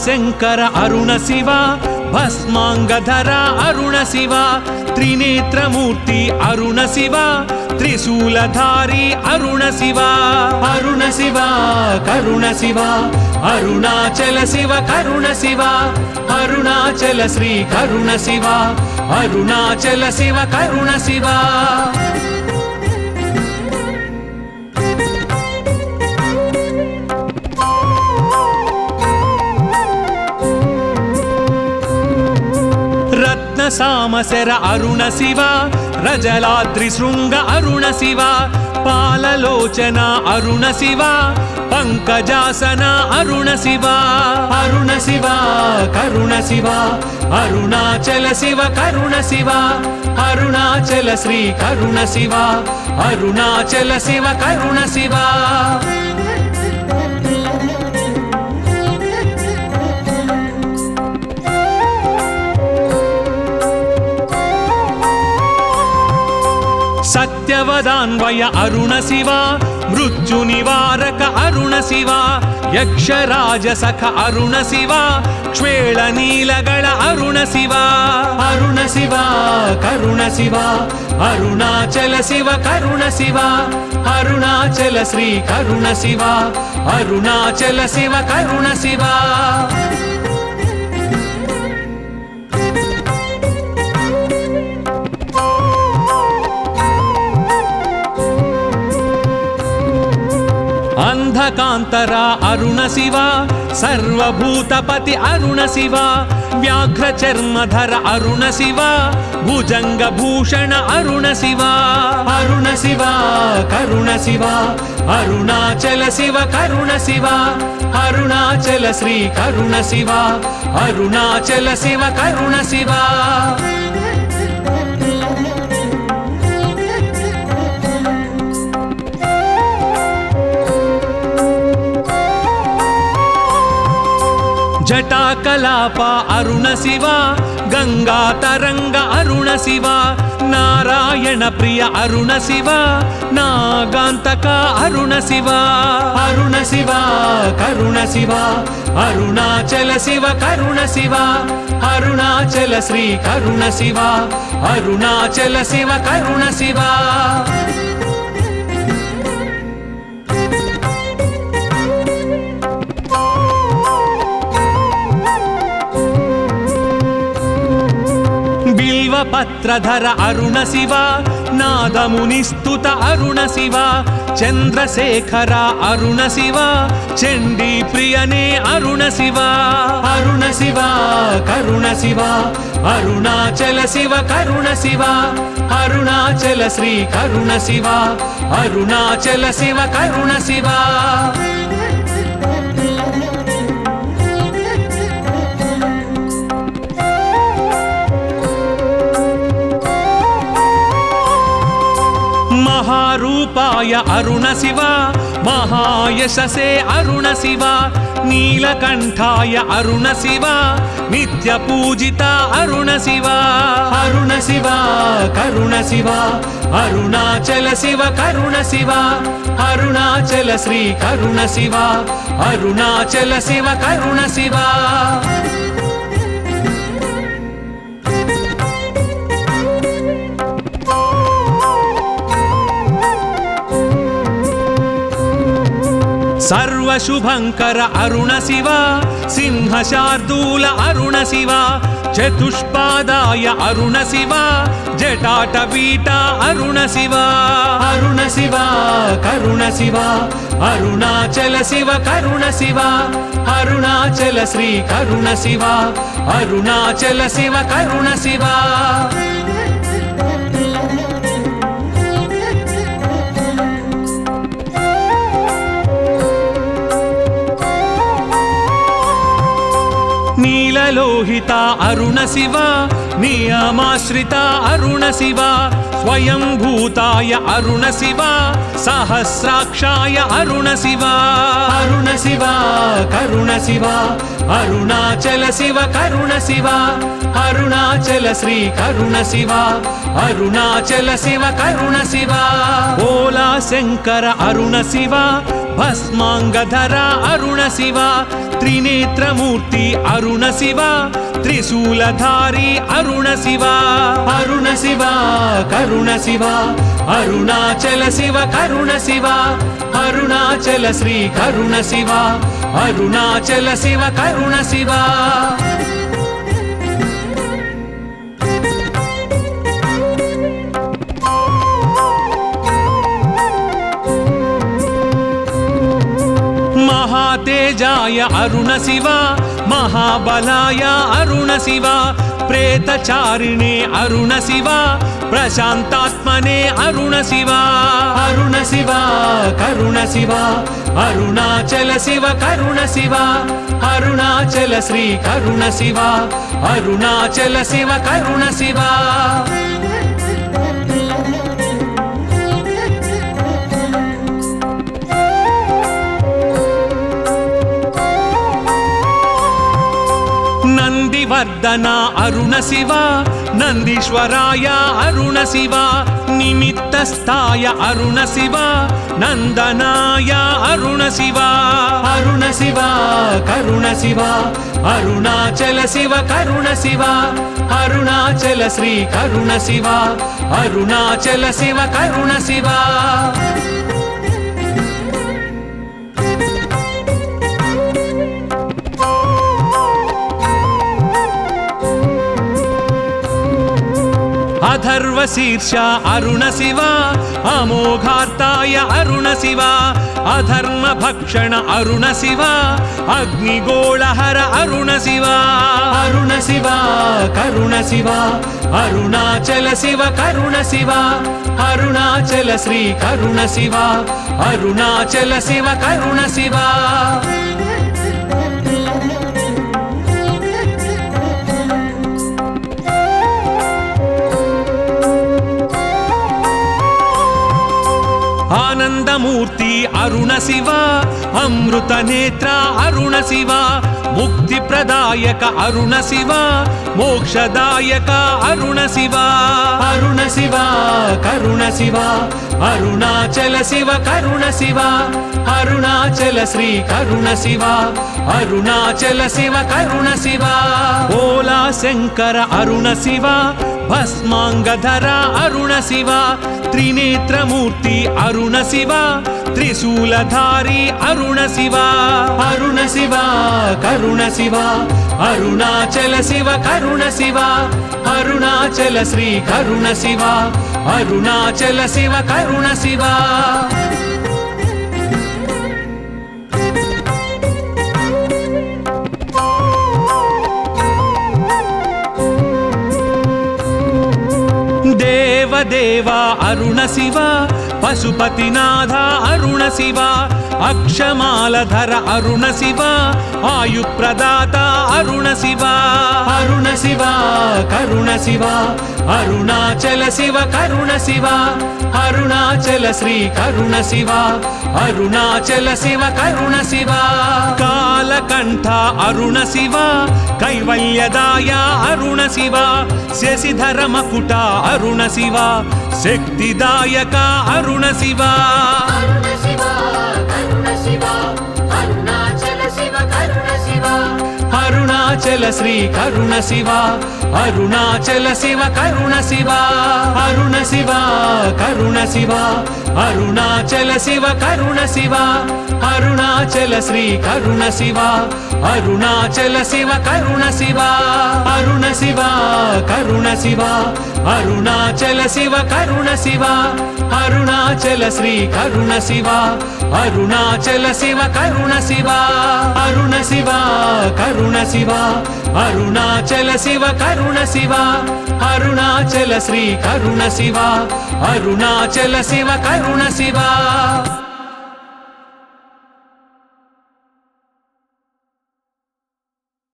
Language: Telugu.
శంకర అరుణ శివ భస్మాంగధర అరుణ శివ త్రినేత్రమూర్తి అరుణ శివ త్రిశూలధారి అరుణ శివ అరుణ శివ కరుణ శివ అరుణాచల శివ కరుణ శివ అరుణాచల శ్రీ కరుణ శివ అరుణాచల శివ కరుణ శివ రత్న సామశర అరుణ శివ రజలాద్రి శృంగ అరుణ శివ పాలలోచన అరుణ శివ పంకజాసన అరుణ శివ అరుణ శివ కరుణ శివ అరుణాచల శివ కరుణ శివ అరుణాచల శ్రీ కరుణ శివ అరుణాచల శివ కరుణ శివ సత్యవదాన్వయ అరుణ శివ మృత్యు నివారక అరుణ శివ యక్షరాజ సఖ అరుణ శివ క్షేళ నీలగళ అరుణ శివ అరుణ శివ కరుణ శివ అరుణాచల శివ కరుణ శివ అరుణాచల శ్రీ కరుణ శివ అరుణాచల శివ కరుణ శివ అంధకాంతర అరుణ శివ సర్వభూతపతి అరుణ శివ వ్యాఘ్ర చర్మధర అరుణ శివ భుజంగ భూషణ అరుణ శివ అరుణ శివ కరుణ శివ అరుణాచల శివ కరుణ శివ అరుణాచల శ్రీ కరుణ శివ అరుణాచల శివ కరుణ శివ జటాకలాప అరుణ శివ గంగా తరంగ అరుణ శివ నారాయణ ప్రియ అరుణ శివ నాగాంతక అరుణ శివ అరుణ శివ కరుణ శివ అరుణాచల శివ కరుణ శివ అరుణాచల శ్రీ కరుణ శివ అరుణాచల శివ కరుణ శివ బిల్వపత్రధర అరుణ శివ నాదమునిస్తుత అరుణ శివ చంద్రశేఖర అరుణ శివ చండీ ప్రియనే అరుణ శివ అరుణ శివ కరుణ శివ అరుణాచల శివ కరుణ శివ అరుణాచల శ్రీ కరుణ శివ అరుణాచల శివ కరుణ శివ మహారూపాయ అరుణ శివ మహాయశసే అరుణ శివ నీలకంఠాయ అరుణ శివ నిత్య పూజిత అరుణ శివ అరుణ శివ కరుణ శివ అరుణాచల శివ కరుణ శివ అరుణాచల శ్రీ కరుణ శివ అరుణాచల శివ కరుణ శివ సర్వశుభంకర అరుణ శివ సింహశార్దూల అరుణ శివ చతుష్పాదాయ అరుణ శివ జటాటవీట అరుణ శివ అరుణ శివ కరుణ శివ అరుణాచల శివ కరుణ శివ అరుణాచల శ్రీ కరుణ శివ అరుణాచల శివ కరుణ శివ నీలలోహిత అరుణ శివ నియమాశ్రిత అరుణ శివ స్వయంభూతాయ అరుణ శివ సహస్రాక్షాయ అరుణ శివ అరుణ శివ కరుణ శివ అరుణాచల శివ కరుణ శివ అరుణాచల శ్రీ కరుణ శివ అరుణాచల శివ కరుణ శివ ఓలా శంకర అరుణ శివ భస్మాంగధర అరుణ శివ త్రినేత్రమూర్తి అరుణ శివ త్రిశూలధారి అరుణ శివ అరుణ శివ కరుణ శివ అరుణాచల శివ కరుణ శివ అరుణాచల శ్రీ కరుణ శివ అరుణాచల శివ కరుణ శివ మహాతేజాయ అరుణ శివ మహాబలాయ అరుణ శివ ప్రేతచారిణే అరుణ శివ ప్రశాంతాత్మనే అరుణ శివ అరుణ శివ కరుణ శివ అరుణాచల శివ కరుణ శివ అరుణాచల శ్రీ కరుణ శివ అరుణాచల శివ కరుణ శివ నందివర్ధన అరుణ శివ నందీశ్వరాయ అరుణ శివ నిమిత్తస్థాయ అరుణ శివ నందనాయ అరుణ శివ అరుణ శివ కరుణ శివ అరుణాచల శివ కరుణ శివ అరుణాచల శ్రీ కరుణ శివ అరుణాచల శివ కరుణ శివ అధర్వశీర్ష అరుణ శివ అమోఘార్తాయ అరుణ శివ అధర్మ భక్షణ అరుణ శివ అగ్నిగోళహర అరుణ శివ అరుణ శివ కరుణ శివ అరుణాచల శివ కరుణ శివ అరుణాచల శ్రీ కరుణ శివ అరుణాచల శివ కరుణ శివ ఆనందమూర్తి అరుణ శివ అమృత నేత్ర అరుణ శివ ముక్తి ప్రదాయక అరుణ శివ మోక్షదాయక అరుణ శివ అరుణ శివ కరుణ శివ అరుణాచల శివ కరుణ శివ అరుణాచల శ్రీ కరుణ శివ అరుణాచల శివ కరుణ శివ ఓలా శంకర అరుణ శివ భస్మాంగధర అరుణ శివ త్రినేత్రమూర్తి అరుణ శివ త్రిశూలధారి అరుణ శివ అరుణ శివ కరుణ శివ అరుణాచల శివ కరుణ శివ అరుణాచల శ్రీ కరుణ శివ అరుణాచల శివ కరుణ శివ దేవదేవ అరుణ శివ పశుపతినాథ అరుణ శివ అక్షమాలధర అరుణ శివ ఆయుప్రదాత అరుణ శివ అరుణ శివ కరుణ శివ అరుణాచల శివ కరుణ శివ అరుణాచల శ్రీ కరుణ శివ అరుణాచల శివ కరుణ శివ కాలకంఠ అరుణ శివ కైవల్యదాయ అరుణ శివ శశిధర మకుట అరుణ శివ శక్తిదాయక అరుణ శివ అరుణ శివ కరుణ శివ అరుణాచల శివ కరుణ శివ అరుణాచల శ్రీ కరుణ శివ అరుణాచల శివ కరుణ శివ అరుణ శివ కరుణ శివ అరుణాచల శివ కరుణ శివ అరుణాచల శ్రీ కరుణ శివ అరుణాచల శివ కరుణ శివ అరుణ శివ కరుణ శివ అరుణాచల శివ కరుణ శివ అరుణాచల శ్రీ కరుణ శివ అరుణాచల శివ కరుణ శివ అరుణ శివ కరుణ శివ అరుణాచల శివ కరుణ శివ అరుణాచల శ్రీ కరుణ శివ అరుణాచల శివ కరుణ శివ